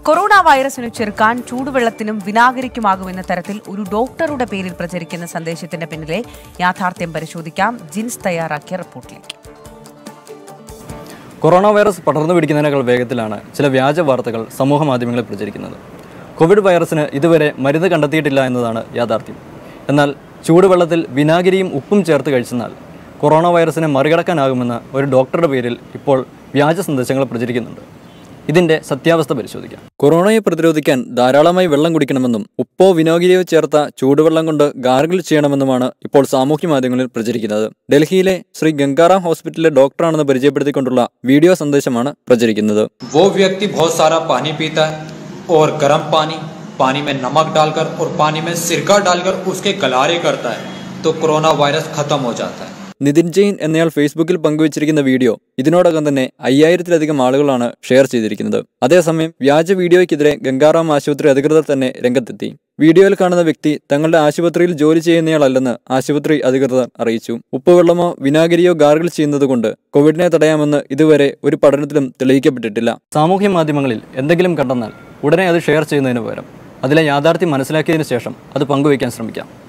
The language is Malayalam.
കൊറോണ വൈറസിനു ചെറുക്കാൻ ചൂടുവെള്ളത്തിനും വിനാഗിരിക്കുമാകുമെന്ന തരത്തിൽ ഒരു ഡോക്ടറുടെ പേരിൽ പ്രചരിക്കുന്ന സന്ദേശത്തിന്റെ പിന്നിലെ യാഥാർത്ഥ്യം പരിശോധിക്കാം ജിൻസ് തയ്യാറാക്കിയ റിപ്പോർട്ടിലേക്ക് കൊറോണ വൈറസ് പടർന്നു പിടിക്കുന്നതിനേക്കാൾ വേഗത്തിലാണ് ചില വ്യാജ വാർത്തകൾ സമൂഹ മാധ്യമങ്ങളിൽ പ്രചരിക്കുന്നത് കോവിഡ് വൈറസിന് ഇതുവരെ മരുന്ന് കണ്ടെത്തിയിട്ടില്ല എന്നതാണ് യാഥാർത്ഥ്യം എന്നാൽ ചൂടുവെള്ളത്തിൽ വിനാഗിരിയും ഉപ്പും ചേർത്ത് കഴിച്ചെന്നാൽ കൊറോണ വൈറസിനെ മറികടക്കാനാകുമെന്ന ഒരു ഡോക്ടറുടെ പേരിൽ ഇപ്പോൾ വ്യാജ സന്ദേശങ്ങൾ പ്രചരിക്കുന്നുണ്ട് ഇതിന്റെ സത്യാവസ്ഥ പരിശോധിക്കാം കൊറോണയെ പ്രതിരോധിക്കാൻ ധാരാളമായി വെള്ളം കുടിക്കണമെന്നും ഉപ്പോ വിനാഗിരിയോ ചേർത്ത ചൂടുവെള്ളം കൊണ്ട് ഗാർഗിൾ ചെയ്യണമെന്നുമാണ് ഇപ്പോൾ സാമൂഹ്യ മാധ്യമങ്ങളിൽ പ്രചരിക്കുന്നത് ഡൽഹിയിലെ ശ്രീ ഗംഗാറാം ഹോസ്പിറ്റലിലെ ഡോക്ടറാണെന്ന് പരിചയപ്പെടുത്തിക്കൊണ്ടുള്ള വീഡിയോ സന്ദേശമാണ് പ്രചരിക്കുന്നത് वो व्यक्ति बहुत सारा पानी पीता है और गर्म पानी पानी में नमक डालकर और पानी में सिरका डालकर उसके गलारे करता है तो कोरोना वायरस खत्म हो जाता है നിതിൻ ജെയിൻ എന്നയാൾ ഫേസ്ബുക്കിൽ പങ്കുവച്ചിരിക്കുന്ന വീഡിയോ ഇതിനോടകം തന്നെ അയ്യായിരത്തിലധികം ആളുകളാണ് ഷെയർ ചെയ്തിരിക്കുന്നത് അതേസമയം വ്യാജ വീഡിയോയ്ക്കെതിരെ ഗംഗാറാം ആശുപത്രി അധികൃതർ തന്നെ രംഗത്തെത്തി വീഡിയോയിൽ കാണുന്ന വ്യക്തി തങ്ങളുടെ ആശുപത്രിയിൽ ജോലി ചെയ്യുന്നയാളല്ലെന്ന് ആശുപത്രി അധികൃതർ അറിയിച്ചു ഉപ്പുവെള്ളമോ വിനാഗിരിയോ ഗാർഗിൾ ചെയ്യുന്നത് കൊണ്ട് കോവിഡിനെ തടയാമെന്ന് ഇതുവരെ ഒരു പഠനത്തിലും തെളിയിക്കപ്പെട്ടിട്ടില്ല സാമൂഹ്യ മാധ്യമങ്ങളിൽ എന്തെങ്കിലും കണ്ടെന്നാൽ ഉടനെ അത് ഷെയർ ചെയ്യുന്നതിന് പകരം അതിലെ യാഥാർത്ഥ്യം മനസ്സിലാക്കിയതിനു ശേഷം അത് പങ്കുവയ്ക്കാൻ ശ്രമിക്കാം